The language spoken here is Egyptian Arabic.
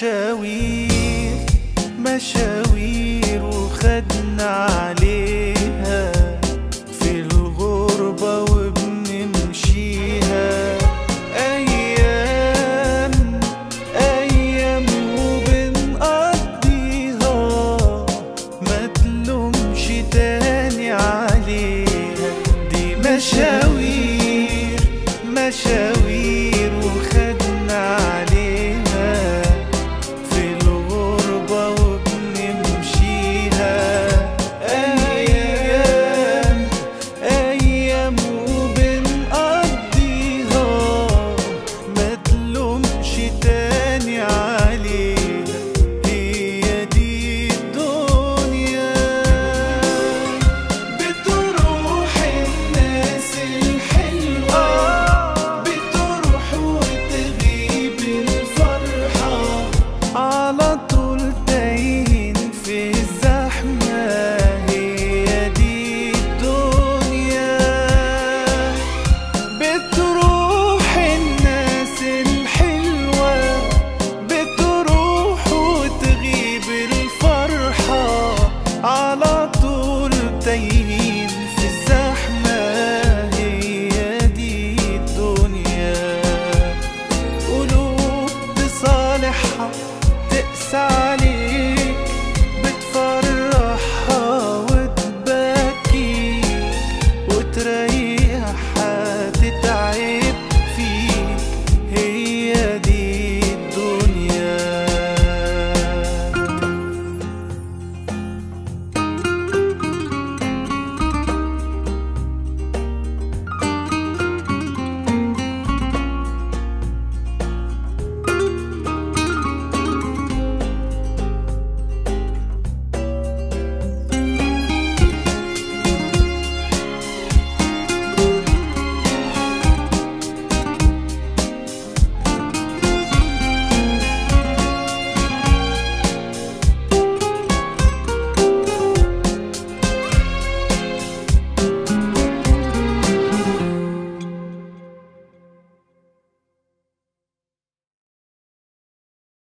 مشاوير مشاوير وخدنا عليها في الغربة وبنمشيها أيام أيام وبنقضيها ما تلومش تاني عليها دي مشاوير مشاوير وخدنا عليها في الغربة وبنمشيها أيام أيام وبنقضيها ما تلومش تاني عليها هي دي الدنيا بتروح الناس الحلوة بتروح وتغيب الفرحة على طول تايهين في الزحمة هي دي الدنيا بتروح الناس الحلوة بتروح وتغيب الفرحة على طول تايهين